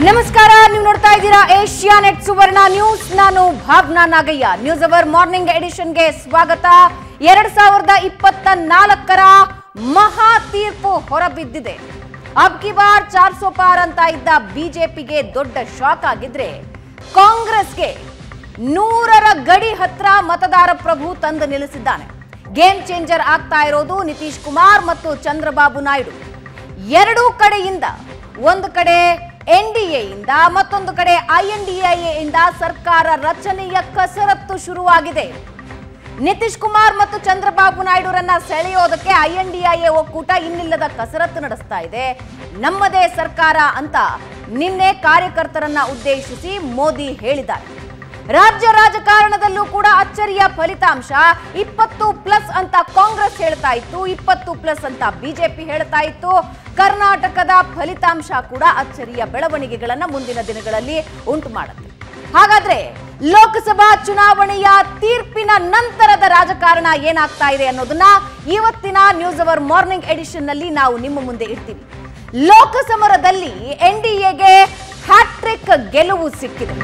ನಮಸ್ಕಾರ ನೀವು ನೋಡ್ತಾ ಇದ್ದೀರಾ ಏಷ್ಯಾ ನೆಟ್ ಸುವರ್ಣ ನ್ಯೂಸ್ ನಾನು Bhavana Nagaiah news hour morning ಎಡಿಷನ್ಗೆ ಸ್ವಾಗತ ಎರಡ್ ಸಾವಿರದ ಇಪ್ಪತ್ತ ನಾಲ್ಕರ ಮಹಾ ತೀರ್ಪು ಹೊರಬಿದ್ದಿದೆ ಅಬ್ ಕಿ ಬಾರ್ ಚಾರ್ ಸೋ ಪಾರ್ ಅಂತ ಇದ್ದ ಬಿಜೆಪಿಗೆ ದೊಡ್ಡ ಶಾಕ್ ಆಗಿದ್ರೆ ಕಾಂಗ್ರೆಸ್ಗೆ ನೂರರ ಗಡಿ ಹತ್ರ ಮತದಾರ ಪ್ರಭು ತಂದು ನಿಲ್ಲಿಸಿದ್ದಾನೆ ಗೇಮ್ ಚೇಂಜರ್ ಆಗ್ತಾ ಇರೋದು ನಿತೀಶ್ ಕುಮಾರ್ ಮತ್ತು ಚಂದ್ರಬಾಬು ನಾಯ್ಡು ಎರಡೂ ಕಡೆಯಿಂದ ಒಂದು ಕಡೆ ಎನ್ ಡಿ ಎಯಿಂದ ಮತ್ತೊಂದು ಕಡೆ ಐ ಎನ್ ಡಿ ಇಂದ ಸರ್ಕಾರ ರಚನೆಯ ಕಸರತ್ತು ಶುರುವಾಗಿದೆ ನಿತೀಶ್ ಕುಮಾರ್ ಮತ್ತು ಚಂದ್ರಬಾಬು ನಾಯ್ಡುರನ್ನ ಸೆಳೆಯೋದಕ್ಕೆ ಐ ಎನ್ ಡಿ ಎ ಒಕ್ಕೂಟ ಇನ್ನಿಲ್ಲದ ಕಸರತ್ತು ನಡೆಸ್ತಾ ಇದೆ ನಮ್ಮದೇ ಸರ್ಕಾರ ಅಂತ ನಿನ್ನೆ ಕಾರ್ಯಕರ್ತರನ್ನ ಉದ್ದೇಶಿಸಿ ಮೋದಿ ಹೇಳಿದ್ದಾರೆ ರಾಜ್ಯ ರಾಜಕಾರಣದಲ್ಲೂ ಕೂಡ ಅಚ್ಚರಿಯ ಫಲಿತಾಂಶ ಇಪ್ಪತ್ತು ಪ್ಲಸ್ ಅಂತ ಕಾಂಗ್ರೆಸ್ ಹೇಳ್ತಾ ಇತ್ತು ಇಪ್ಪತ್ತು ಪ್ಲಸ್ ಅಂತ ಬಿಜೆಪಿ ಹೇಳ್ತಾ ಇತ್ತು ಕರ್ನಾಟಕದ ಫಲಿತಾಂಶ ಕೂಡ ಅಚ್ಚರಿಯ ಬೆಳವಣಿಗೆಗಳನ್ನ ಮುಂದಿನ ದಿನಗಳಲ್ಲಿ ಉಂಟು ಮಾಡುತ್ತೆ ಹಾಗಾದ್ರೆ ಲೋಕಸಭಾ ಚುನಾವಣೆಯ ತೀರ್ಪಿನ ನಂತರದ ರಾಜಕಾರಣ ಏನಾಗ್ತಾ ಇದೆ ಅನ್ನೋದನ್ನ ಇವತ್ತಿನ ನ್ಯೂಸ್ ಅವರ್ ಮಾರ್ನಿಂಗ್ ಎಡಿಷನ್ ನಲ್ಲಿ ನಾವು ನಿಮ್ಮ ಮುಂದೆ ಇಡ್ತೀವಿ ಲೋಕಸಮರದಲ್ಲಿ ಎನ್ ಡಿ ಎಗೆ ಹ್ಯಾಟ್ರಿಕ್ ಗೆಲುವು ಸಿಕ್ಕಿದೆ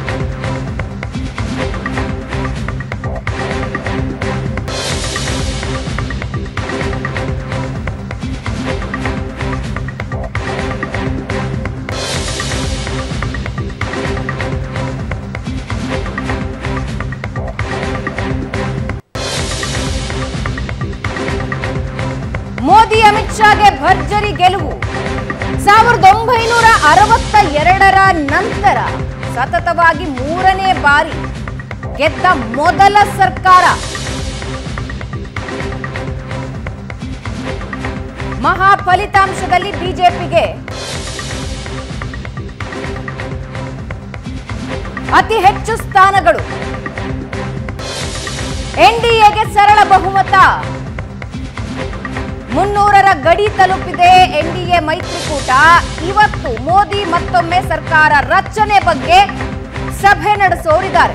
ಮೋದಿ ಅಮಿತ್ ಶಾಗೆ ಭರ್ಜರಿ ಗೆಲುವು ಸಾವಿರದ ಒಂಬೈನೂರ ಅರವತ್ತ ಎರಡರ ನಂತರ ಸತತವಾಗಿ ಮೂರನೇ ಬಾರಿ ಗೆದ್ದ ಮೊದಲ ಸರ್ಕಾರ ಮಹಾ ಫಲಿತಾಂಶದಲ್ಲಿ ಬಿಜೆಪಿಗೆ ಅತಿ ಹೆಚ್ಚು ಸ್ಥಾನಗಳು ಎನ್ಡಿಎಗೆ ಸರಳ ಬಹುಮತ ಮುನ್ನೂರರ ಗಡಿ ತಲುಪಿದೆ ಎನ್ಡಿಎ ಮೈತ್ರಿಕೂಟ ಇವತ್ತು ಮೋದಿ ಮತ್ತೊಮ್ಮೆ ಸರ್ಕಾರ ರಚನೆ ಬಗ್ಗೆ ಸಭೆ ನಡೆಸೋರಿದ್ದಾರೆ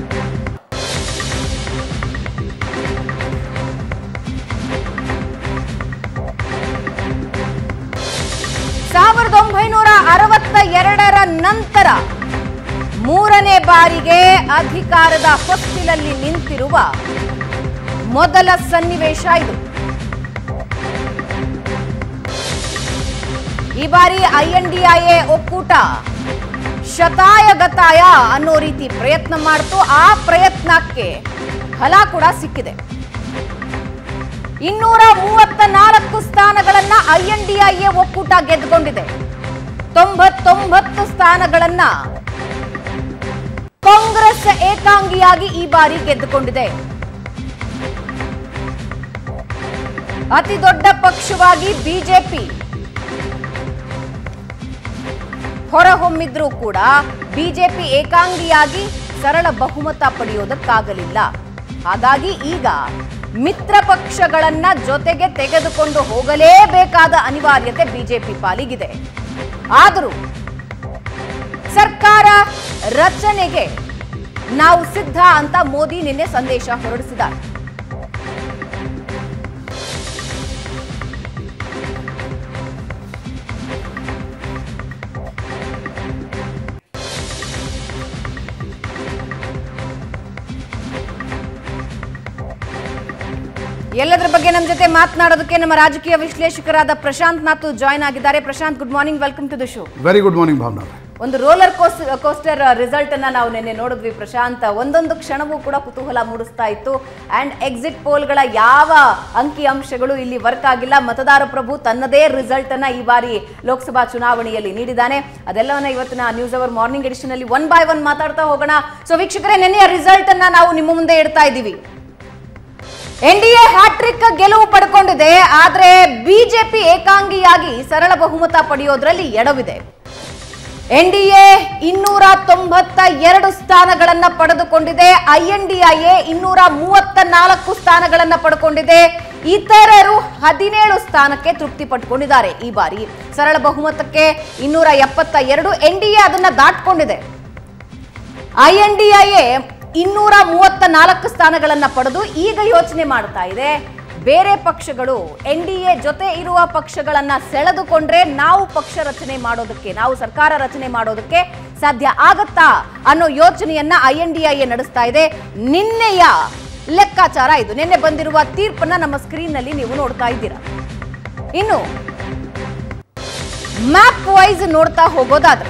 ಸಾವಿರದ ಒಂಬೈನೂರ ಅರವತ್ತ ಎರಡರ ನಂತರ ಮೂರನೇ ಬಾರಿಗೆ ಅಧಿಕಾರದ ಹೊಸ್ತಿಲಲ್ಲಿ ನಿಂತಿರುವ ಮೊದಲ ಸನ್ನಿವೇಶ ಇದು ಈ ಬಾರಿ ಐಎನ್ಡಿಐಎ ಒಕ್ಕೂಟ ಶತಾಯ ಗತಾಯ ಅನ್ನೋ ರೀತಿ ಪ್ರಯತ್ನ ಮಾಡ್ತು ಆ ಪ್ರಯತ್ನಕ್ಕೆ ಫಲ ಕೂಡ ಸಿಕ್ಕಿದೆ ಇನ್ನೂರ ಮೂವತ್ತ ನಾಲ್ಕು ಸ್ಥಾನಗಳನ್ನ ಐಎನ್ಡಿಐಎ ಒಕ್ಕೂಟ ಗೆದ್ದುಕೊಂಡಿದೆ ತೊಂಬತ್ತೊಂಬತ್ತು ಸ್ಥಾನಗಳನ್ನ ಕಾಂಗ್ರೆಸ್ ಏಕಾಂಗಿಯಾಗಿ ಈ ಬಾರಿ ಗೆದ್ದುಕೊಂಡಿದೆ ಅತಿ ದೊಡ್ಡ ಪಕ್ಷವಾಗಿ ಬಿಜೆಪಿ ಹೊರಹೊಮ್ಮಿದ್ರೂ ಕೂಡ ಬಿಜೆಪಿ ಏಕಾಂಗಿಯಾಗಿ ಸರಳ ಬಹುಮತ ಪಡೆಯೋದಕ್ಕಾಗಲಿಲ್ಲ ಹಾಗಾಗಿ ಈಗ ಮಿತ್ರ ಪಕ್ಷಗಳನ್ನ ಜೊತೆಗೆ ತೆಗೆದುಕೊಂಡು ಹೋಗಲೇಬೇಕಾದ ಅನಿವಾರ್ಯತೆ ಬಿಜೆಪಿ ಪಾಲಿಗಿದೆ ಆದರೂ ಸರ್ಕಾರ ರಚನೆಗೆ ನಾವು ಸಿದ್ಧ ಅಂತ ಮೋದಿ ನಿನ್ನೆ ಸಂದೇಶ ಹೊರಡಿಸಿದ್ದಾರೆ ಎಲ್ಲದರ ಬಗ್ಗೆ ನಮ್ಮ ಜೊತೆ ಮಾತನಾಡೋದಕ್ಕೆ ನಮ್ಮ ರಾಜಕೀಯ ವಿಶ್ಲೇಷಕರಾದ ಪ್ರಶಾಂತ್ ನಾಥ್ ಜಾಯ್ನ್ ಆಗಿದ್ದಾರೆ Prashant good morning welcome to the show very good morning Bhavana ಅವರೇ. ಒಂದು ರೋಲರ್ ಕೋಸ್ ಕೋಸ್ಟರ್ ರಿಸಲ್ಟ್ ಅನ್ನ ನಾವು ನಿನ್ನೆ ನೋಡಿದ್ವಿ ಪ್ರಶಾಂತ್ ಒಂದೊಂದು ಕ್ಷಣವೂ ಕೂಡ ಕುತೂಹಲ ಮೂಡಿಸ್ತಾ ಇತ್ತು ಅಂಡ್ ಎಕ್ಸಿಟ್ ಪೋಲ್ಗಳ ಯಾವ ಅಂಕಿ ಅಂಶಗಳು ಇಲ್ಲಿ ವರ್ಕ್ ಆಗಿಲ್ಲ ಮತದಾರ ಪ್ರಭು ತನ್ನದೇ ರಿಸಲ್ಟ್ ಅನ್ನ ಈ ಬಾರಿ ಲೋಕಸಭಾ ಚುನಾವಣೆಯಲ್ಲಿ ನೀಡಿದ್ದಾನೆ ಅದೆಲ್ಲವನ್ನ ಇವತ್ತಿನ ನ್ಯೂಸ್ ಅವರ್ ಮಾರ್ನಿಂಗ್ ಎಡಿಷನ್ ಅಲ್ಲಿ ಒನ್ ಬೈ ಒನ್ ಮಾತಾಡ್ತಾ ಹೋಗೋಣ ಸೊ ವೀಕ್ಷಕರೇ ನಿನ್ನೆಯ ರಿಸಲ್ಟ್ ಅನ್ನ ನಾವು ನಿಮ್ಮ ಮುಂದೆ ಇಡ್ತಾ ಇದ್ದೀವಿ ಎನ್ಡಿಎ ಹ್ಯಾಟ್ರಿಕ್ ಗೆಲುವು ಪಡ್ಕೊಂಡಿದೆ ಆದ್ರೆ ಬಿಜೆಪಿ ಏಕಾಂಗಿಯಾಗಿ ಸರಳ ಬಹುಮತ ಪಡೆಯೋದ್ರಲ್ಲಿ ಎಡವಿದೆ ಎನ್ಡಿಎ ಇನ್ನೂರ ತೊಂಬತ್ತ ಎರಡು ಸ್ಥಾನಗಳನ್ನ ಪಡೆದುಕೊಂಡಿದೆ ಐಎನ್ಡಿಐಎ ಇನ್ನೂರ ಮೂವತ್ತ ನಾಲ್ಕು ಸ್ಥಾನಗಳನ್ನ ಪಡ್ಕೊಂಡಿದೆ ಇತರರು ಹದಿನೇಳು ಸ್ಥಾನಕ್ಕೆ ತೃಪ್ತಿ ಪಟ್ಕೊಂಡಿದ್ದಾರೆ ಈ ಬಾರಿ ಸರಳ ಬಹುಮತಕ್ಕೆ ಇನ್ನೂರ ಎಪ್ಪತ್ತ ಎರಡು ಎನ್ಡಿಎ ಅದನ್ನ ದಾಟ್ಕೊಂಡಿದೆ ಐಎನ್ಡಿಐಎ ಇನ್ನೂರ ಮೂವತ್ತ ನಾಲ್ಕು ಸ್ಥಾನಗಳನ್ನ ಪಡೆದು ಈಗ ಯೋಚನೆ ಮಾಡ್ತಾ ಇದೆ ಬೇರೆ ಪಕ್ಷಗಳು ಎನ್ ಡಿ ಎ ಜೊತೆ ಇರುವ ಪಕ್ಷಗಳನ್ನ ಸೆಳೆದುಕೊಂಡ್ರೆ ನಾವು ಪಕ್ಷ ರಚನೆ ಮಾಡೋದಕ್ಕೆ ನಾವು ಸರ್ಕಾರ ರಚನೆ ಮಾಡೋದಕ್ಕೆ ಸಾಧ್ಯ ಆಗತ್ತಾ ಅನ್ನೋ ಯೋಚನೆಯನ್ನ ಐ ಎನ್ ಡಿ ಐ ನಡೆಸ್ತಾ ಇದೆ ನಿನ್ನೆಯ ಲೆಕ್ಕಾಚಾರ ಇದು ನಿನ್ನೆ ಬಂದಿರುವ ತೀರ್ಪನ್ನ ನಮ್ಮ ಸ್ಕ್ರೀನ್ ನಲ್ಲಿ ನೀವು ನೋಡ್ತಾ ಇದ್ದೀರಾ ಇನ್ನು ಮ್ಯಾಪ್ ವೈಸ್ ನೋಡ್ತಾ ಹೋಗೋದಾದ್ರೆ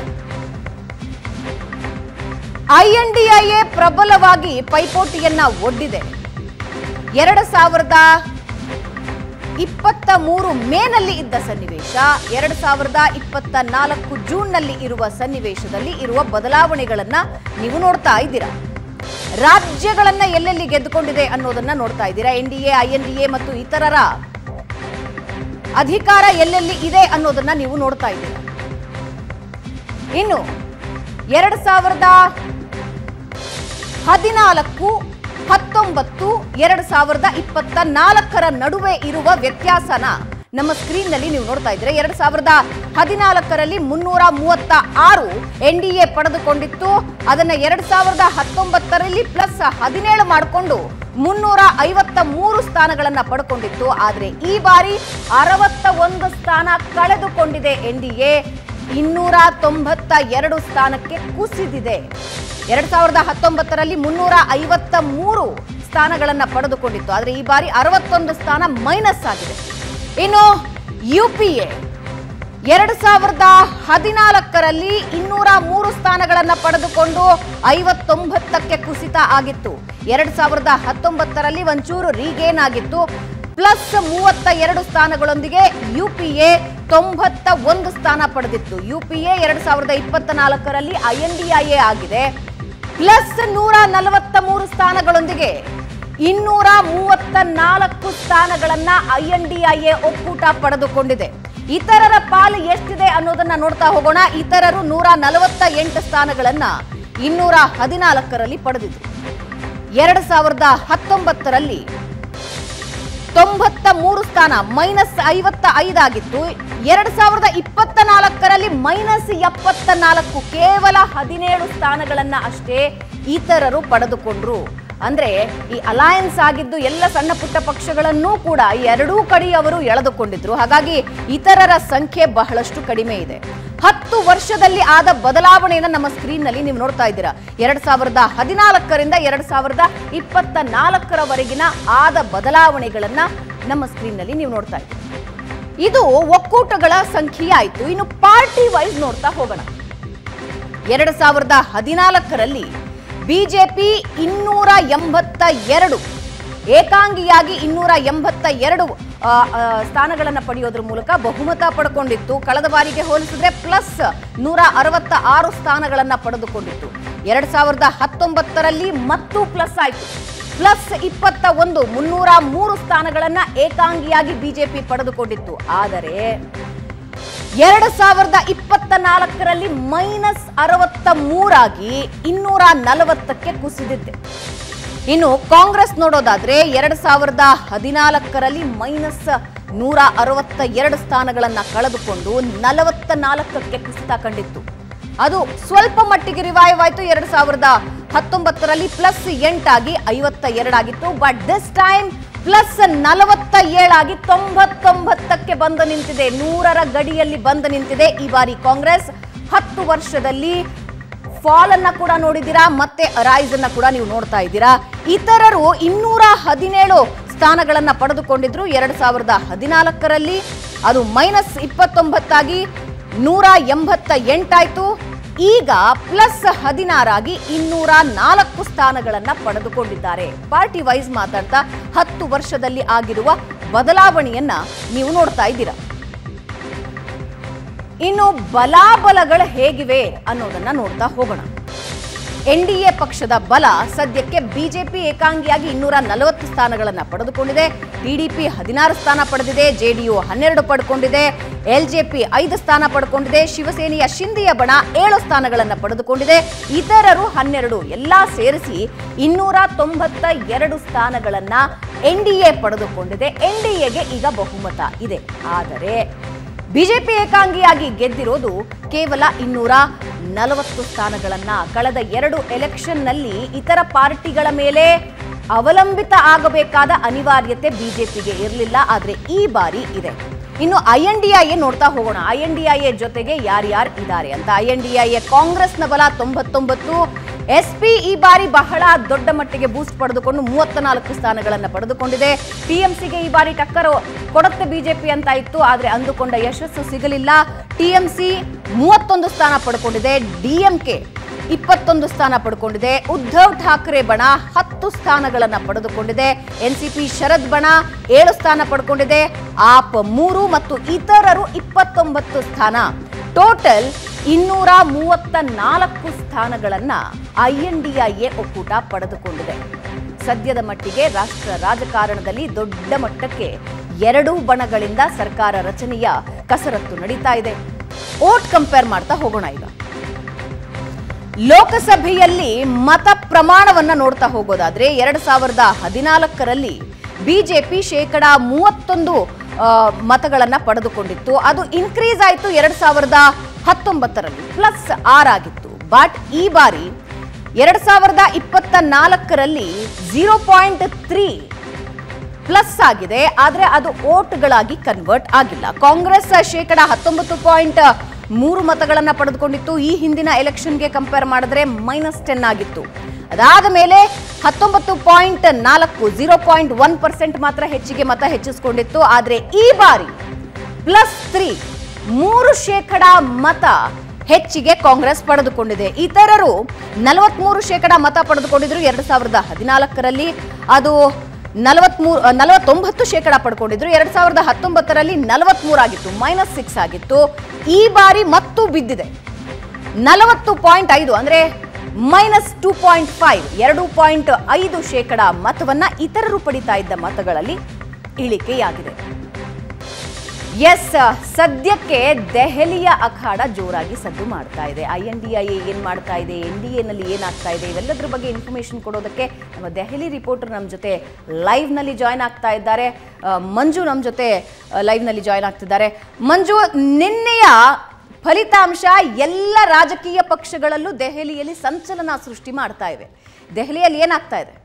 I N D I A ಪ್ರಬಲವಾಗಿ ಪೈಪೋಟಿಯನ್ನ ಒಡ್ಡಿದೆ ಎರಡು ಸಾವಿರದ ಇಪ್ಪತ್ತ ಮೂರು ಮೇನಲ್ಲಿ ಇದ್ದ ಸನ್ನಿವೇಶ ಎರಡು ಸಾವಿರದ ಇಪ್ಪತ್ತ ನಾಲ್ಕು ಜೂನ್ನಲ್ಲಿ ಇರುವ ಸನ್ನಿವೇಶದಲ್ಲಿ ಇರುವ ಬದಲಾವಣೆಗಳನ್ನ ನೀವು ನೋಡ್ತಾ ಇದ್ದೀರಾ ರಾಜ್ಯಗಳನ್ನ ಎಲ್ಲೆಲ್ಲಿ ಗೆದ್ದುಕೊಂಡಿದೆ ಅನ್ನೋದನ್ನ ನೋಡ್ತಾ ಇದ್ದೀರಾ N D A I N D A ಮತ್ತು ಇತರರ ಅಧಿಕಾರ ಎಲ್ಲೆಲ್ಲಿ ಇದೆ ಅನ್ನೋದನ್ನ ನೀವು ನೋಡ್ತಾ ಇದ್ದೀರಾ ಇನ್ನು ಎರಡು ಸಾವಿರದ ಹದಿನಾಲ್ಕು ಹತ್ತೊಂಬತ್ತು ಎರಡು ಸಾವಿರದ ಇಪ್ಪತ್ತ ನಾಲ್ಕರ ನಡುವೆ ಇರುವ ವ್ಯತ್ಯಾಸನ ನಮ್ಮ ಸ್ಕ್ರೀನ್ ನಲ್ಲಿ ನೀವು ನೋಡ್ತಾ ಇದ್ರೆ ಎರಡ್ ಸಾವಿರದ ಹದಿನಾಲ್ಕರಲ್ಲಿ ಮುನ್ನೂರ ಮೂವತ್ತ ಆರು ಎನ್ ಡಿ ಎ ಪಡೆದುಕೊಂಡಿತ್ತು ಅದನ್ನ ಎರಡ್ ಸಾವಿರದ ಹತ್ತೊಂಬತ್ತರಲ್ಲಿ ಪ್ಲಸ್ ಹದಿನೇಳು ಮಾಡಿಕೊಂಡು ಮುನ್ನೂರ ಐವತ್ತ ಮೂರು ಸ್ಥಾನಗಳನ್ನ ಪಡ್ಕೊಂಡಿತ್ತು ಆದ್ರೆ ಈ ಬಾರಿ ಅರವತ್ತ ಒಂದು ಸ್ಥಾನ ಕಳೆದುಕೊಂಡಿದೆ ಎನ್ ಡಿ ಎ ಇನ್ನೂರ ತೊಂಬತ್ತ ಎರಡು ಸ್ಥಾನಕ್ಕೆ ಕುಸಿದಿದೆ ಎರಡ್ ಸಾವಿರದ ಹತ್ತೊಂಬತ್ತರಲ್ಲಿ ಮುನ್ನೂರ ಐವತ್ತ ಮೂರು ಸ್ಥಾನಗಳನ್ನ ಪಡೆದುಕೊಂಡಿತ್ತು ಆದ್ರೆ ಈ ಬಾರಿ ಅರವತ್ತೊಂದು ಸ್ಥಾನ ಮೈನಸ್ ಆಗಿದೆ ಇನ್ನು ಯು ಪಿ ಎ ಎರಡು ಸಾವಿರದ ಹದಿನಾಲ್ಕರಲ್ಲಿ ಇನ್ನೂರ ಮೂರು ಸ್ಥಾನಗಳನ್ನ ಪಡೆದುಕೊಂಡು ಐವತ್ತೊಂಬತ್ತಕ್ಕೆ ಕುಸಿತ ಆಗಿತ್ತು ಎರಡ್ ಸಾವಿರದ ಹತ್ತೊಂಬತ್ತರಲ್ಲಿ ಒಂಚೂರು ರೀಗೇನ್ ಆಗಿತ್ತು ಪ್ಲಸ್ ಮೂವತ್ತ ಎರಡು ಸ್ಥಾನಗಳೊಂದಿಗೆ ಯು ಪಿ ಎ ತೊಂಬತ್ತ ಒಂದು ಸ್ಥಾನ ಪಡೆದಿತ್ತು ಯು ಪಿ ಎ ಎರಡ್ ಸಾವಿರದ ಇಪ್ಪತ್ತ ನಾಲ್ಕರಲ್ಲಿ I N D I A ಆಗಿದೆ ಪ್ಲಸ್ ನೂರ ನಲವತ್ತ ಮೂರು ಸ್ಥಾನಗಳೊಂದಿಗೆ ಇನ್ನೂರ ಮೂವತ್ತ ನಾಲ್ಕು ಸ್ಥಾನಗಳನ್ನ I N D I A ಒಕ್ಕೂಟ ಪಡೆದುಕೊಂಡಿದೆ ಇತರರ ಪಾಲು ಎಷ್ಟಿದೆ ಅನ್ನೋದನ್ನ ನೋಡ್ತಾ ಹೋಗೋಣ ಇತರರು ನೂರ ನಲವತ್ತ ಎಂಟು ಸ್ಥಾನಗಳನ್ನ ಇನ್ನೂರ ಹದಿನಾಲ್ಕರಲ್ಲಿ ಪಡೆದಿದ್ರು ಎರಡು ಸಾವಿರದ ಹತ್ತೊಂಬತ್ತರಲ್ಲಿ ತೊಂಬತ್ತ ಮೂರು ಸ್ಥಾನ ಮೈನಸ್ ಐವತ್ತ ಐದಾಗಿತ್ತು ಎರಡ್ ಸಾವಿರದ ಇಪ್ಪತ್ತ ನಾಲ್ಕರಲ್ಲಿ ಮೈನಸ್ ಎಪ್ಪತ್ತ ನಾಲ್ಕು ಕೇವಲ ಹದಿನೇಳು ಸ್ಥಾನಗಳನ್ನ ಅಷ್ಟೇ ಇತರರು ಪಡೆದುಕೊಂಡ್ರು ಅಂದ್ರೆ ಈ ಅಲಯನ್ಸ್ ಆಗಿದ್ದು ಎಲ್ಲ ಸಣ್ಣ ಪುಟ್ಟ ಪಕ್ಷಗಳನ್ನೂ ಕೂಡ ಎರಡೂ ಕಡೆಯವರು ಎಳೆದುಕೊಂಡಿದ್ರು ಹಾಗಾಗಿ ಇತರರ ಸಂಖ್ಯೆ ಬಹಳಷ್ಟು ಕಡಿಮೆ ಇದೆ ಹತ್ತು ವರ್ಷದಲ್ಲಿ ಆದ ಬದಲಾವಣೆಯನ್ನು ನಮ್ಮ ಸ್ಕ್ರೀನ್ ನಲ್ಲಿ ನೀವು ನೋಡ್ತಾ ಇದ್ದೀರಾ ಎರಡ್ ಸಾವಿರದ ಹದಿನಾಲ್ಕರಿಂದ ಎರಡ್ ಸಾವಿರದ ಇಪ್ಪತ್ತ ನಾಲ್ಕರವರೆಗಿನ ಆದ ಬದಲಾವಣೆಗಳನ್ನ ನಮ್ಮ ಸ್ಕ್ರೀನ್ ನಲ್ಲಿ ನೀವು ನೋಡ್ತಾ ಇದ್ದೀರಾ ಇದು ಒಕ್ಕೂಟಗಳ ಸಂಖ್ಯೆ ಆಯ್ತು ಇನ್ನು ಪಾರ್ಟಿ ವೈಸ್ ನೋಡ್ತಾ ಹೋಗೋಣ ಎರಡು ಸಾವಿರದ ಹದಿನಾಲ್ಕರಲ್ಲಿ ಬಿಜೆಪಿ ಇನ್ನೂರ ಎಂಬತ್ತ ಎರಡು ಏಕಾಂಗಿಯಾಗಿ ಇನ್ನೂರ ಎಂಬತ್ತ ಎರಡು ಆ, ಆ, ಸ್ಥಾನಗಳನ್ನ ಪಡೆಯೋದ್ರ ಮೂಲಕ ಬಹುಮತ ಪಡ್ಕೊಂಡಿತ್ತು ಕಳೆದ ಬಾರಿಗೆ ಹೋಲಿಸಿದ್ರೆ ಪ್ಲಸ್ ನೂರ ಅರವತ್ತ ಆರು ಸ್ಥಾನಗಳನ್ನ ಪಡೆದುಕೊಂಡಿತ್ತು ಎರಡ್ ಸಾವಿರದ ಹತ್ತೊಂಬತ್ತರಲ್ಲಿ ಮತ್ತು ಪ್ಲಸ್ ಆಯ್ತು ಪ್ಲಸ್ ಇಪ್ಪತ್ತ ಒಂದು ಮುನ್ನೂರ ಮೂರು ಸ್ಥಾನಗಳನ್ನ ಏಕಾಂಗಿಯಾಗಿ ಬಿಜೆಪಿ ಪಡೆದುಕೊಂಡಿತ್ತು ಆದರೆ ಎರಡು ಸಾವಿರದ ಇಪ್ಪತ್ತ ನಾಲ್ಕರಲ್ಲಿ ಮೈನಸ್ ಅರವತ್ತ ಮೂರಾಗಿ ಇನ್ನೂರ ನಲವತ್ತಕ್ಕೆ ಕುಸಿದಿದೆ ಇನ್ನು ಕಾಂಗ್ರೆಸ್ ನೋಡೋದಾದ್ರೆ ಎರಡ್ ಸಾವಿರದ ಹದಿನಾಲ್ಕರಲ್ಲಿ ಮೈನಸ್ ನೂರ ಅರವತ್ತ ಎರಡು ಸ್ಥಾನಗಳನ್ನ ಕಳೆದುಕೊಂಡು ನಲವತ್ತ ನಾಲ್ಕಕ್ಕೆ ಕುಸಿತ ಕಂಡಿತ್ತು ಅದು ಸ್ವಲ್ಪ ಮಟ್ಟಿಗೆ ರಿವೈವ್ ಆಯ್ತು ಎರಡ್ ಸಾವಿರದ ಹತ್ತೊಂಬತ್ತರಲ್ಲಿ ಪ್ಲಸ್ ಎಂಟಾಗಿ ಐವತ್ತ ಎರಡಾಗಿತ್ತು ಬಟ್ ದಿಸ್ ಟೈಮ್ ಪ್ಲಸ್ ನಲವತ್ತ ಏಳಾಗಿ ತೊಂಬತ್ತೊಂಬತ್ತಕ್ಕೆ ಬಂದು ನಿಂತಿದೆ ನೂರರ ಗಡಿಯಲ್ಲಿ ಬಂದು ನಿಂತಿದೆ ಈ ಬಾರಿ ಕಾಂಗ್ರೆಸ್ ಹತ್ತು ವರ್ಷದಲ್ಲಿ ಫಾಲ್ ಅನ್ನ ಕೂಡ ನೋಡಿದ್ದೀರಾ ಮತ್ತೆ ರೈಸ್ ಅನ್ನ ಕೂಡ ನೀವು ನೋಡ್ತಾ ಇದ್ದೀರಾ ಇತರರು ಇನ್ನೂರ ಹದಿನೇಳು ಸ್ಥಾನಗಳನ್ನ ಪಡೆದುಕೊಂಡಿದ್ರು ಎರಡ್ ಸಾವಿರದ ಹದಿನಾಲ್ಕರಲ್ಲಿ ಅದು ಮೈನಸ್ ಇಪ್ಪತ್ತೊಂಬತ್ತಾಗಿ ನೂರ ಎಂಬತ್ತ ಎಂಟಾಯ್ತು ಈಗ ಪ್ಲಸ್ ಹದಿನಾರಾಗಿ ಇನ್ನೂರ ನಾಲ್ಕು ಸ್ಥಾನಗಳನ್ನ ಪಡೆದುಕೊಂಡಿದ್ದಾರೆ ಪಾರ್ಟಿ ವೈಸ್ ಮಾತಾಡ್ತಾ ಹತ್ತು ವರ್ಷದಲ್ಲಿ ಆಗಿರುವ ಬದಲಾವಣೆಯನ್ನ ನೀವು ನೋಡ್ತಾ ಇದ್ದೀರಾ ಇನ್ನು ಬಲಾಬಲಗಳು ಹೇಗಿವೆ ಅನ್ನೋದನ್ನ ನೋಡ್ತಾ ಹೋಗೋಣ ಎನ್ ಡಿ ಎ ಪಕ್ಷದ ಬಲ ಸದ್ಯಕ್ಕೆ ಬಿಜೆಪಿ ಏಕಾಂಗಿಯಾಗಿ ಇನ್ನೂರ ನಲವತ್ತು ಸ್ಥಾನಗಳನ್ನ ಪಡೆದುಕೊಂಡಿದೆ ಟಿಡಿಪಿ ಹದಿನಾರು ಸ್ಥಾನ ಪಡೆದಿದೆ ಜೆಡಿಯು ಹನ್ನೆರಡು ಪಡ್ಕೊಂಡಿದೆ ಎಲ್ಜೆಪಿ ಐದು ಸ್ಥಾನ ಪಡ್ಕೊಂಡಿದೆ ಶಿವಸೇನೆಯ ಶಿಂದೆಯ ಬಣ ಏಳು ಸ್ಥಾನಗಳನ್ನ ಪಡೆದುಕೊಂಡಿದೆ ಇತರರು ಹನ್ನೆರಡು ಎಲ್ಲಾ ಸೇರಿಸಿ ಇನ್ನೂರ ತೊಂಬತ್ತ ಎರಡು ಸ್ಥಾನಗಳನ್ನ ಎನ್ ಡಿ ಎ ಪಡೆದುಕೊಂಡಿದೆ ಎನ್ ಡಿ ಎಗೆ ಈಗ ಬಹುಮತ ಇದೆ ಆದರೆ ಬಿಜೆಪಿ ಏಕಾಂಗಿಯಾಗಿ ಗೆದ್ದಿರೋದು ಕೇವಲ ಇನ್ನೂರ ನಲವತ್ತು ಸ್ಥಾನಗಳನ್ನ ಕಳೆದ ಎರಡು ಎಲೆಕ್ಷನ್ನಲ್ಲಿ ಇತರ ಪಾರ್ಟಿಗಳ ಮೇಲೆ ಅವಲಂಬಿತ ಆಗಬೇಕಾದ ಅನಿವಾರ್ಯತೆ ಬಿಜೆಪಿಗೆ ಇರಲಿಲ್ಲ ಆದ್ರೆ ಈ ಬಾರಿ ಇದೆ ಇನ್ನು I N D I A ನೋಡ್ತಾ ಹೋಗೋಣ I N D I A ಜೊತೆಗೆ ಯಾರ್ಯಾರು ಇದ್ದಾರೆ ಅಂತ I N D I A ಕಾಂಗ್ರೆಸ್ನ ಬಲ ತೊಂಬತ್ತೊಂಬತ್ತು ಎಸ್ ಪಿ ಈ ಬಾರಿ ಬಹಳ ದೊಡ್ಡ ಮಟ್ಟಿಗೆ ಬೂಸ್ಟ್ ಪಡೆದುಕೊಂಡು ಮೂವತ್ತ ನಾಲ್ಕು ಸ್ಥಾನಗಳನ್ನು ಪಡೆದುಕೊಂಡಿದೆ ಟಿಎಂಸಿಗೆ ಈ ಬಾರಿ ಟಕ್ಕರ್ ಕೊಡುತ್ತೆ ಬಿಜೆಪಿ ಅಂತ ಇತ್ತು ಆದ್ರೆ ಅಂದುಕೊಂಡ ಯಶಸ್ಸು ಸಿಗಲಿಲ್ಲ ಟಿಎಂಸಿ ಮೂವತ್ತೊಂದು ಸ್ಥಾನ ಪಡ್ಕೊಂಡಿದೆ ಡಿಎಂಕೆ ಇಪ್ಪತ್ತೊಂದು ಸ್ಥಾನ ಪಡ್ಕೊಂಡಿದೆ ಉದ್ಧವ್ ಠಾಕ್ರೆ ಬಣ ಹತ್ತು ಸ್ಥಾನಗಳನ್ನ ಪಡೆದುಕೊಂಡಿದೆ ಎನ್ಸಿಪಿ ಶರದ್ ಬಣ ಏಳು ಸ್ಥಾನ ಪಡ್ಕೊಂಡಿದೆ ಆಪ್ ಮೂರು ಮತ್ತು ಇತರರು ಇಪ್ಪತ್ತೊಂಬತ್ತು ಸ್ಥಾನ ಟೋಟಲ್ ಇನ್ನೂರ ಮೂವತ್ತ ನಾಲ್ಕು ಸ್ಥಾನಗಳನ್ನ ಐಎನ್ಡಿಐಎ ಒಕ್ಕೂಟ ಪಡೆದುಕೊಂಡಿದೆ ಸದ್ಯದ ಮಟ್ಟಿಗೆ ರಾಷ್ಟ್ರ ರಾಜಕಾರಣದಲ್ಲಿ ದೊಡ್ಡ ಮಟ್ಟಕ್ಕೆ ಎರಡೂ ಬಣಗಳಿಂದ ಸರ್ಕಾರ ರಚನೆಯ ಕಸರತ್ತು ನಡೀತಾ ಇದೆ ಓಟ್ ಕಂಪೇರ್ ಮಾಡ್ತಾ ಹೋಗೋಣ ಈಗ ಲೋಕಸಭೆಯಲ್ಲಿ ಮತ ಪ್ರಮಾಣವನ್ನ ನೋಡ್ತಾ ಹೋಗೋದಾದ್ರೆ ಎರಡ್ ಸಾವಿರದ ಹದಿನಾಲ್ಕರಲ್ಲಿ ಬಿಜೆಪಿ ಶೇಕಡ ಮೂವತ್ತೊಂದು ಆ, ಮತಗಳನ್ನ ಪಡೆದುಕೊಂಡಿತ್ತು ಅದು ಇನ್ಕ್ರೀಸ್ ಆಯಿತು ಎರಡ್ ಸಾವಿರದ ಹತ್ತೊಂಬತ್ತರಲ್ಲಿ ಪ್ಲಸ್ ಆರ್ ಆಗಿತ್ತು ಬಟ್ ಈ ಬಾರಿ ಎರಡ್ ಸಾವಿರದ ಇಪ್ಪತ್ತ ನಾಲ್ಕರಲ್ಲಿ ಝೀರೋ ಪಾಯಿಂಟ್ ತ್ರೀ ಪ್ಲಸ್ ಆಗಿದೆ ಆದ್ರೆ ಅದು ಓಟ್ಗಳಾಗಿ ಕನ್ವರ್ಟ್ ಆಗಿಲ್ಲ ಕಾಂಗ್ರೆಸ್ ಶೇಕಡ ಹತ್ತೊಂಬತ್ತು ಪಾಯಿಂಟ್ ಮೂರು ಮತಗಳನ್ನ ಪಡೆದುಕೊಂಡಿತ್ತು ಈ ಹಿಂದಿನ ಎಲೆಕ್ಷನ್ಗೆ ಕಂಪೇರ್ ಮಾಡಿದ್ರೆ ಮೈನಸ್ ಟೆನ್ ಆಗಿತ್ತು ಅದಾದ ಮೇಲೆ ಹತ್ತೊಂಬತ್ತು ಪಾಯಿಂಟ್ ನಾಲ್ಕು ಜೀರೋ ಪಾಯಿಂಟ್ ಒನ್ ಪರ್ಸೆಂಟ್ ಮಾತ್ರ ಹೆಚ್ಚಿಗೆ ಮತ ಹೆಚ್ಚಿಸಿಕೊಂಡಿತ್ತು ಆದ್ರೆ ಈ ಬಾರಿ ಪ್ಲಸ್ ತ್ರೀ ಮೂರು ಶೇಕಡ ಮತ ಹೆಚ್ಚಿಗೆ ಕಾಂಗ್ರೆಸ್ ಪಡೆದುಕೊಂಡಿದೆ ಇತರರು ನಲವತ್ಮೂರು ಶೇಕಡ ಮತ ಪಡೆದುಕೊಂಡಿದ್ರು ಎರಡ್ ಸಾವಿರದ ಹದಿನಾಲ್ಕರಲ್ಲಿ ಅದು ನಲವತ್ಮೂರು ನಲವತ್ತೊಂಬತ್ತು ಶೇಕಡ ಪಡ್ಕೊಂಡಿದ್ರು ಎರಡ್ ಸಾವಿರದ ಹತ್ತೊಂಬತ್ತರಲ್ಲಿ ನಲವತ್ಮೂರು ಆಗಿತ್ತು ಮೈನಸ್ ಸಿಕ್ಸ್ ಆಗಿತ್ತು ಈ ಬಾರಿ ಮತ್ತೂ ಬಿದ್ದಿದೆ ನಲವತ್ತು ಪಾಯಿಂಟ್ ಐದು ಅಂದ್ರೆ ಮೈನಸ್ ಟೂ ಪಾಯಿಂಟ್ ಫೈವ್ ಎರಡು ಪಾಯಿಂಟ್ ಐದು ಶೇಕಡ ಮತವನ್ನ ಇತರರು ಪಡಿತಾ ಇದ್ದ ಮತಗಳಲ್ಲಿ ಇಳಿಕೆಯಾಗಿದೆ ಎಸ್ ಸದ್ಯಕ್ಕೆ ದೆಹಲಿಯ ಅಖಾಡ ಜೋರಾಗಿ ಸದ್ದು ಮಾಡ್ತಾ ಇದೆ ಐ ಎನ್ ಡಿ ಐ ಏನ್ ಮಾಡ್ತಾ ಇದೆ ಎನ್ ಡಿ ಎನಲ್ಲಿ ಏನಾಗ್ತಾ ಇದೆ ಇವೆಲ್ಲದ್ರ ಬಗ್ಗೆ ಇನ್ಫಾರ್ಮೇಶನ್ ಕೊಡೋದಕ್ಕೆ ನಮ್ಮ ದೆಹಲಿ ರಿಪೋರ್ಟರ್ ನಮ್ಮ ಜೊತೆ ಲೈವ್ನಲ್ಲಿ ಜಾಯ್ನ್ ಆಗ್ತಾ ಇದ್ದಾರೆ ಆ, ಮಂಜು ನಮ್ಮ ಜೊತೆ ಲೈವ್ನಲ್ಲಿ ಜಾಯ್ನ್ ಆಗ್ತಿದ್ದಾರೆ ಮಂಜು ನಿನ್ನೆಯ ಫಲಿತಾಂಶ ಎಲ್ಲ ರಾಜಕೀಯ ಪಕ್ಷಗಳಲ್ಲೂ ದೆಹಲಿಯಲ್ಲಿ ಸಂಚಲನ ಸೃಷ್ಟಿ ಮಾಡ್ತಾ ಇವೆ ದೆಹಲಿಯಲ್ಲಿ ಏನಾಗ್ತಾ ಇದೆ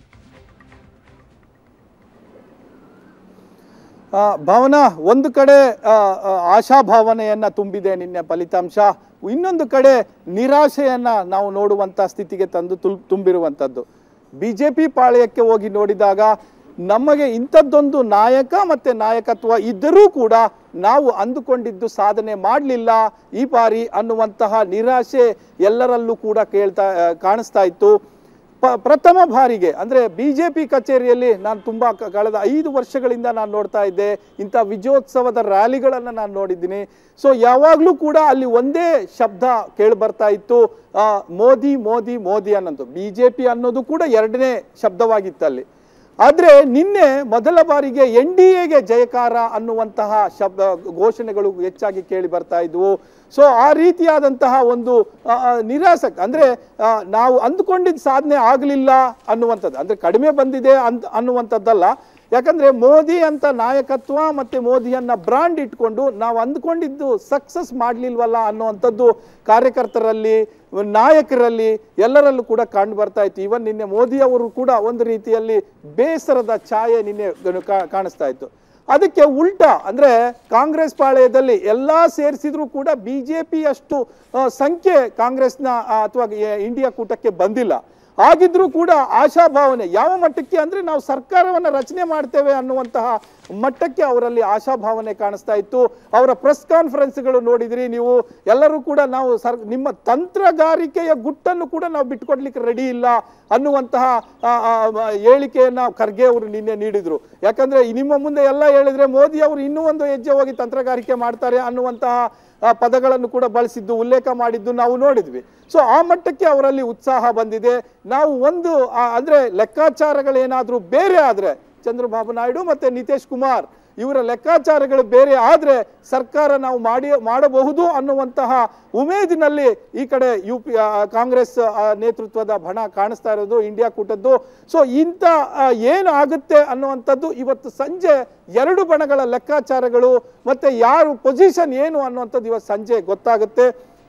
ಆ, ಭಾವನಾ ಒಂದು ಕಡೆ ಆ, ಆ, ಆಶಾಭಾವನೆಯನ್ನ ತುಂಬಿದೆ ನಿನ್ನೆ ಫಲಿತಾಂಶ ಇನ್ನೊಂದು ಕಡೆ ನಿರಾಶೆಯನ್ನ ನಾವು ನೋಡುವಂತ ಸ್ಥಿತಿಗೆ ತಂದು ತುಲ್ ತುಂಬಿರುವಂಥದ್ದು ಬಿ ಜೆ ಪಿ ಪಾಳ್ಯಕ್ಕೆ ಹೋಗಿ ನೋಡಿದಾಗ ನಮಗೆ ಇಂಥದ್ದೊಂದು ನಾಯಕ ಮತ್ತೆ ನಾಯಕತ್ವ ಇದ್ದರೂ ಕೂಡ ನಾವು ಅಂದುಕೊಂಡಿದ್ದು ಸಾಧನೆ ಮಾಡಲಿಲ್ಲ ಈ ಬಾರಿ ಅನ್ನುವಂತಹ ನಿರಾಶೆ ಎಲ್ಲರಲ್ಲೂ ಕೂಡ ಕೇಳ್ತಾ ಆ, ಕಾಣಿಸ್ತಾ ಇತ್ತು ಪ- ಪ್ರಥಮ ಬಾರಿಗೆ ಅಂದ್ರೆ ಬಿಜೆಪಿ ಕಚೇರಿಯಲ್ಲಿ ನಾನು ತುಂಬಾ ಕ- ಕಳೆದ ಐದು ವರ್ಷಗಳಿಂದ ನಾನು ನೋಡ್ತಾ ಇದ್ದೆ ಇಂಥ ವಿಜಯೋತ್ಸವದ ರ್ಯಾಲಿಗಳನ್ನ ನಾನು ನೋಡಿದ್ದೀನಿ ಸೊ ಯಾವಾಗಲೂ ಕೂಡ ಅಲ್ಲಿ ಒಂದೇ ಶಬ್ದ ಕೇಳಿ ಬರ್ತಾ ಇತ್ತು ಆ, ಮೋದಿ ಮೋದಿ ಮೋದಿ ಅನ್ನೋದು ಬಿಜೆಪಿ ಅನ್ನೋದು ಕೂಡ ಎರಡನೇ ಶಬ್ದವಾಗಿತ್ತು ಅಲ್ಲಿ ಆದ್ರೆ ನಿನ್ನೆ ಮೊದಲ ಬಾರಿಗೆ ಎನ್ ಡಿ ಎಗೆ ಜಯಕಾರ ಅನ್ನುವಂತಹ ಶಬ್ದ ಘೋಷಣೆಗಳು ಹೆಚ್ಚಾಗಿ ಕೇಳಿ ಬರ್ತಾ ಇದ್ವು ಸೊ ಆ ರೀತಿಯಾದಂತಹ ಒಂದು ಆ, ಆ, ನಿರಾಸಕ್ ಅಂದ್ರೆ ಆ, ನಾವು ಅಂದುಕೊಂಡಿದ್ದ ಸಾಧನೆ ಆಗಲಿಲ್ಲ ಅನ್ನುವಂಥದ್ದು ಅಂದ್ರೆ ಕಡಿಮೆ ಬಂದಿದೆ ಅಂತ ಅನ್ನುವಂಥದ್ದಲ್ಲ ಯಾಕಂದ್ರೆ ಮೋದಿ ಅಂತ ನಾಯಕತ್ವ ಮತ್ತೆ ಮೋದಿಯನ್ನ ಬ್ರಾಂಡ್ ಇಟ್ಕೊಂಡು ನಾವು ಅಂದ್ಕೊಂಡಿದ್ದು ಸಕ್ಸಸ್ ಮಾಡ್ಲಿಲ್ವಲ್ಲ ಅನ್ನುವಂಥದ್ದು ಕಾರ್ಯಕರ್ತರಲ್ಲಿ ನಾಯಕರಲ್ಲಿ ಎಲ್ಲರಲ್ಲೂ ಕೂಡ ಕಂಡು ಬರ್ತಾ ಇತ್ತು ಇವನ್ ನಿನ್ನೆ ಮೋದಿ ಅವರು ಕೂಡ ಒಂದು ರೀತಿಯಲ್ಲಿ ಬೇಸರದ ಛಾಯೆ ನಿನ್ನೆ ಕಾ- ಕಾಣಿಸ್ತಾ ಇತ್ತು ಅದಕ್ಕೆ ಉಲ್ಟಾ ಅಂದ್ರೆ ಕಾಂಗ್ರೆಸ್ ಪಾಳೆಯದಲ್ಲಿ ಎಲ್ಲಾ ಸೇರಿಸಿದ್ರು ಕೂಡ ಬಿಜೆಪಿ ಅಷ್ಟು ಆ, ಸಂಖ್ಯೆ ಕಾಂಗ್ರೆಸ್ನ ಅಥವಾ ಇಂಡಿಯಾ ಕೂಟಕ್ಕೆ ಬಂದಿಲ್ಲ ಆಗಿದ್ರೂ ಕೂಡ ಆಶಾಭಾವನೆ ಯಾವ ಮಟ್ಟಕ್ಕೆ ಅಂದ್ರೆ ನಾವು ಸರ್ಕಾರವನ್ನ ರಚನೆ ಮಾಡ್ತೇವೆ ಅನ್ನುವಂತಹ ಮಟ್ಟಕ್ಕೆ ಅವರಲ್ಲಿ ಆಶಾಭಾವನೆ ಕಾಣಿಸ್ತಾ ಇತ್ತು ಅವರ ಪ್ರೆಸ್ ಕಾನ್ಫರೆನ್ಸ್ಗಳು ನೋಡಿದ್ರಿ ನೀವು ಎಲ್ಲರೂ ಕೂಡ ನಾವು ಸರ್ ನಿಮ್ಮ ತಂತ್ರಗಾರಿಕೆಯ ಗುಟ್ಟನ್ನು ಕೂಡ ನಾವು ಬಿಟ್ಕೊಡ್ಲಿಕ್ಕೆ ರೆಡಿ ಇಲ್ಲ ಅನ್ನುವಂತಹ ಆ, ಆ, ಆ, ಹೇಳಿಕೆಯನ್ನ ಖರ್ಗೆ ಅವರು ನಿನ್ನೆ ನೀಡಿದ್ರು ಯಾಕಂದ್ರೆ ನಿಮ್ಮ ಮುಂದೆ ಎಲ್ಲ ಹೇಳಿದ್ರೆ ಮೋದಿ ಅವರು ಇನ್ನೂ ಒಂದು ಹೆಜ್ಜೆ ಹೋಗಿ ತಂತ್ರಗಾರಿಕೆ ಮಾಡ್ತಾರೆ ಅನ್ನುವಂತಹ ಆ, ಪದಗಳನ್ನು ಕೂಡ ಬಳಸಿದ್ದು ಉಲ್ಲೇಖ ಮಾಡಿದ್ದು ನಾವು ನೋಡಿದ್ವಿ ಸೊ ಆ ಮಟ್ಟಕ್ಕೆ ಅವರಲ್ಲಿ ಉತ್ಸಾಹ ಬಂದಿದೆ ನಾವು ಒಂದು ಆ, ಅಂದ್ರೆ ಲೆಕ್ಕಾಚಾರಗಳೇನಾದ್ರೂ ಬೇರೆ ಆದ್ರೆ ಚಂದ್ರಬಾಬು ನಾಯ್ಡು ಮತ್ತೆ ನಿತೀಶ್ ಕುಮಾರ್ ಇವರ ಲೆಕ್ಕಾಚಾರಗಳು ಬೇರೆ ಆದ್ರೆ ಸರ್ಕಾರ ನಾವು ಮಾಡಿ ಮಾಡಬಹುದು ಅನ್ನುವಂತಹ ಉಮೇದಿನಲ್ಲಿ ಈ ಕಡೆ ಯು ಪಿ ಆ, ಕಾಂಗ್ರೆಸ್ ಆ, ನೇತೃತ್ವದ ಬಣ ಕಾಣಿಸ್ತಾ ಇರೋದು ಇಂಡಿಯಾ ಕೂಟದ್ದು ಸೊ ಇಂಥ ಆ, ಏನು ಆಗುತ್ತೆ ಅನ್ನುವಂಥದ್ದು ಇವತ್ತು ಸಂಜೆ ಎರಡು ಬಣಗಳ ಲೆಕ್ಕಾಚಾರಗಳು ಮತ್ತೆ ಯಾರು ಪೊಸಿಷನ್ ಏನು ಅನ್ನುವಂಥದ್ದು ಇವತ್ತು ಸಂಜೆ ಗೊತ್ತಾಗುತ್ತೆ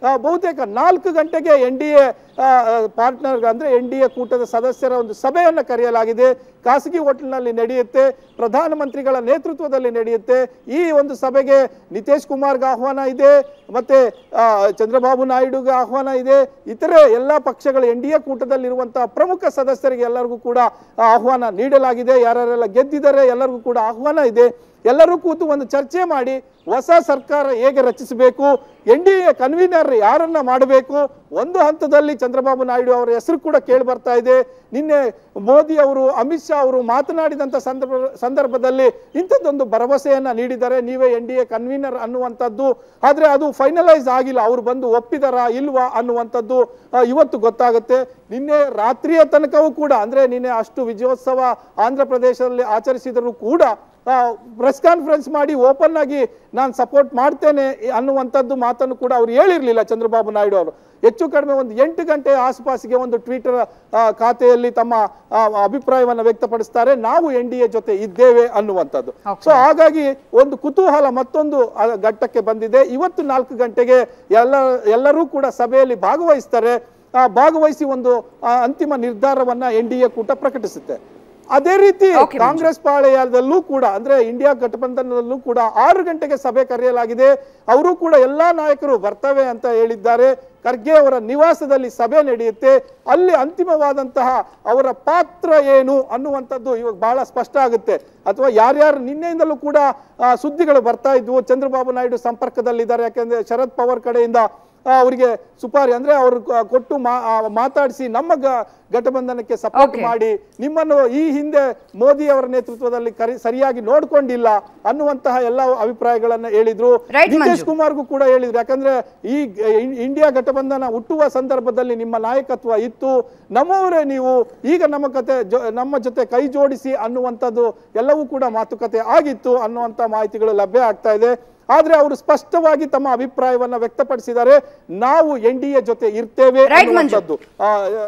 ಆ, ಬಹುತೇಕ ನಾಲ್ಕು ಗಂಟೆಗೆ ಎನ್ ಡಿ ಎ ಪಾರ್ಟ್ನರ್ ಅಂದ್ರೆ ಎನ್ ಡಿ ಎ ಕೂಟದ ಸದಸ್ಯರ ಒಂದು ಸಭೆಯನ್ನು ಕರೆಯಲಾಗಿದೆ ಖಾಸಗಿ ಹೋಟೆಲ್ನಲ್ಲಿ ನಡೆಯುತ್ತೆ ಪ್ರಧಾನಮಂತ್ರಿಗಳ ನೇತೃತ್ವದಲ್ಲಿ ನಡೆಯುತ್ತೆ ಈ ಒಂದು ಸಭೆಗೆ ನಿತೇಶ್ ಕುಮಾರ್ಗೆ ಆಹ್ವಾನ ಇದೆ ಮತ್ತೆ ಆ, ಚಂದ್ರಬಾಬು ನಾಯ್ಡುಗೆ ಆಹ್ವಾನ ಇದೆ ಇತರೆ ಎಲ್ಲ ಪಕ್ಷಗಳ ಎನ್ ಡಿ ಎ ಕೂಟದಲ್ಲಿರುವಂತಹ ಪ್ರಮುಖ ಸದಸ್ಯರಿಗೆ ಎಲ್ಲರಿಗೂ ಕೂಡ ಆ, ಆಹ್ವಾನ ನೀಡಲಾಗಿದೆ ಯಾರ್ಯಾರೆಲ್ಲ ಗೆದ್ದಿದ್ದಾರೆ ಎಲ್ಲರಿಗೂ ಕೂಡ ಆಹ್ವಾನ ಇದೆ ಎಲ್ಲರೂ ಕೂತು ಒಂದು ಚರ್ಚೆ ಮಾಡಿ ಹೊಸ ಸರ್ಕಾರ ಹೇಗೆ ರಚಿಸಬೇಕು ಎನ್ ಡಿ ಎ ಕನ್ವೀನರ್ ಯಾರನ್ನ ಮಾಡಬೇಕು ಒಂದು ಹಂತದಲ್ಲಿ ಚಂದ್ರಬಾಬು ನಾಯ್ಡು ಅವರ ಹೆಸರು ಕೂಡ ಕೇಳಿ ಬರ್ತಾ ಇದೆ ನಿನ್ನೆ ಮೋದಿ ಅವರು ಅಮಿತ್ ಶಾ ಅವರು ಮಾತನಾಡಿದಂಥ ಸಂದರ್ಭ ಸಂದರ್ಭದಲ್ಲಿ ಇಂಥದ್ದೊಂದು ಭರವಸೆಯನ್ನ ನೀಡಿದ್ದಾರೆ ನೀವೇ ಎನ್ ಡಿ ಎ ಕನ್ವೀನರ್ ಅನ್ನುವಂಥದ್ದು ಆದರೆ ಅದು ಫೈನಲೈಸ್ ಆಗಿಲ್ಲ ಅವರು ಬಂದು ಒಪ್ಪಿದಾರಾ ಇಲ್ವಾ ಅನ್ನುವಂಥದ್ದು ಆ, ಇವತ್ತು ಗೊತ್ತಾಗುತ್ತೆ ನಿನ್ನೆ ರಾತ್ರಿಯ ತನಕವೂ ಕೂಡ ಅಂದ್ರೆ ನಿನ್ನೆ ಅಷ್ಟು ವಿಜಯೋತ್ಸವ ಆಂಧ್ರ ಪ್ರದೇಶದಲ್ಲಿ ಆಚರಿಸಿದರೂ ಕೂಡ ಪ್ರೆಸ್ ಕಾನ್ಫರೆನ್ಸ್ ಮಾಡಿ ಓಪನ್ ಆಗಿ ನಾನು ಸಪೋರ್ಟ್ ಮಾಡ್ತೇನೆ ಅನ್ನುವಂಥದ್ದು ಮಾತನ್ನು ಕೂಡ ಅವ್ರು ಹೇಳಿರಲಿಲ್ಲ ಚಂದ್ರಬಾಬು ನಾಯ್ಡು ಅವರು ಹೆಚ್ಚು ಕಡಿಮೆ ಒಂದು ಎಂಟು ಗಂಟೆ ಆಸುಪಾಸಿಗೆ ಒಂದು ಟ್ವಿಟರ್ ಖಾತೆಯಲ್ಲಿ ತಮ್ಮ ಆ, ಅಭಿಪ್ರಾಯವನ್ನು ವ್ಯಕ್ತಪಡಿಸ್ತಾರೆ ನಾವು ಎನ್ ಡಿ ಎ ಜೊತೆ ಇದ್ದೇವೆ ಅನ್ನುವಂಥದ್ದು Okay. ಸೊ ಹಾಗಾಗಿ ಒಂದು ಕುತೂಹಲ ಮತ್ತೊಂದು ಆ, ಘಟ್ಟಕ್ಕೆ ಬಂದಿದೆ ಇವತ್ತು ನಾಲ್ಕು ಗಂಟೆಗೆ ಎಲ್ಲ ಎಲ್ಲರೂ ಕೂಡ ಸಭೆಯಲ್ಲಿ ಭಾಗವಹಿಸ್ತಾರೆ ಆ, ಭಾಗವಹಿಸಿ ಒಂದು ಆ, ಅಂತಿಮ ನಿರ್ಧಾರವನ್ನ ಎನ್ ಡಿ ಎ ಕೂಟ ಪ್ರಕಟಿಸುತ್ತೆ ಅದೇ ರೀತಿ Okay, ಕಾಂಗ್ರೆಸ್ ಪಾಳೆಯದಲ್ಲೂ ಕೂಡ ಅಂದ್ರೆ ಇಂಡಿಯಾ ಗಠಬಂಧನದಲ್ಲೂ ಕೂಡ ಆರು ಗಂಟೆಗೆ ಸಭೆ ಕರೆಯಲಾಗಿದೆ ಅವರು ಕೂಡ ಎಲ್ಲಾ ನಾಯಕರು ಬರ್ತವೆ ಅಂತ ಹೇಳಿದ್ದಾರೆ ಖರ್ಗೆ ಅವರ ನಿವಾಸದಲ್ಲಿ ಸಭೆ ನಡೆಯುತ್ತೆ ಅಲ್ಲಿ ಅಂತಿಮವಾದಂತಹ ಅವರ ಪಾತ್ರ ಏನು ಅನ್ನುವಂಥದ್ದು ಇವಾಗ ಬಹಳ ಸ್ಪಷ್ಟ ಆಗುತ್ತೆ ಅಥವಾ ಯಾರ್ಯಾರು ನಿನ್ನೆಯಿಂದಲೂ ಕೂಡ ಆ, ಸುದ್ದಿಗಳು ಬರ್ತಾ ಇದ್ವು ಚಂದ್ರಬಾಬು ನಾಯ್ಡು ಸಂಪರ್ಕದಲ್ಲಿದ್ದಾರೆ ಯಾಕೆಂದ್ರೆ ಶರದ್ ಪವಾರ್ ಕಡೆಯಿಂದ ಆ, ಅವರಿಗೆ ಸುಪಾರಿ ಅಂದ್ರೆ ಅವರು ಕ- ಕೊಟ್ಟು ಮಾ- ಆ, ಮಾತಾಡಿಸಿ ನಮ್ಮ ಗ- ಘಟಬಂಧನಕ್ಕೆ ಸಪೋರ್ಟ್ Okay. ಮಾಡಿ ನಿಮ್ಮನ್ನು ಈ ಹಿಂದೆ ಮೋದಿ ಅವರ ನೇತೃತ್ವದಲ್ಲಿ ಕರಿ ಸರಿಯಾಗಿ ನೋಡ್ಕೊಂಡಿಲ್ಲ ಅನ್ನುವಂತಹ ಎಲ್ಲ ಅಭಿಪ್ರಾಯಗಳನ್ನ ಹೇಳಿದ್ರು Right, ನಿತೀಶ್ ಮಂಜು. ಕುಮಾರ್ಗೂ ಕೂಡ ಹೇಳಿದ್ರು ಯಾಕಂದ್ರೆ ಈ ಗ- ಇನ್- ಇಂಡಿಯಾ ಘಟಬಂಧನ ಹುಟ್ಟುವ ಸಂದರ್ಭದಲ್ಲಿ ನಿಮ್ಮ ನಾಯಕತ್ವ ಇತ್ತು ನಮ್ಮವರೇ ನೀವು ಈಗ ನಮ್ಮ ಕತೆ ಜೊ- ನಮ್ಮ ಜೊತೆ ಕೈ ಜೋಡಿಸಿ ಅನ್ನುವಂಥದ್ದು ಎಲ್ಲವೂ ಕೂಡ ಮಾತುಕತೆ ಆಗಿತ್ತು ಅನ್ನುವಂಥ ಮಾಹಿತಿಗಳು ಲಭ್ಯ ಆಗ್ತಾ ಇದೆ ಆದ್ರೆ ಅವರು ಸ್ಪಷ್ಟವಾಗಿ ತಮ್ಮ ಅಭಿಪ್ರಾಯವನ್ನ ವ್ಯಕ್ತಪಡಿಸಿದ್ದಾರೆ ನಾವು ಎನ್ ಡಿ ಎ ಜೊತೆ ಇರ್ತೇವೆ Right, ಮಂಜು. ಅನ್ನುವಂಥದ್ದು ಆ,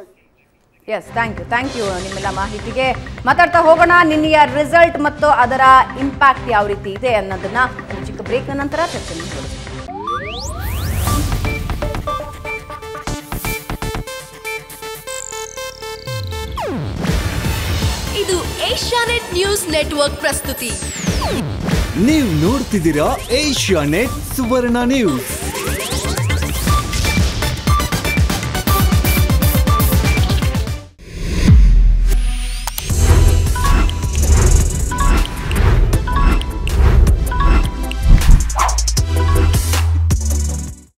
yes thank you thank you ನಿಮ್ಮೆಲ್ಲ ಮಾಹಿತಿಗೆ ಮಾತಾಡ್ತಾ ಹೋಗೋಣ ನಿನ್ನೆಯ ರಿಸಲ್ಟ್ ಮತ್ತು ಅದರ ಇಂಪ್ಯಾಕ್ಟ್ ಯಾವ ರೀತಿ ಇದೆ ಅನ್ನೋದನ್ನ ಒಂದು ಚಿಕ್ಕ ಬ್ರೇಕ್ನ ನಂತರ ಚರ್ಚೆ ಮುಂದುವರಿಸೋಣ ಇದು ಏಷ್ಯಾನೆಟ್ ನ್ಯೂಸ್ ನೆಟ್ವರ್ಕ್ ಪ್ರಸ್ತುತಿ ನೀವು ನೋಡ್ತಿದ್ದೀರಾ ಏಷ್ಯಾ ನೆಟ್ ಸುವರ್ಣ ನ್ಯೂಸ್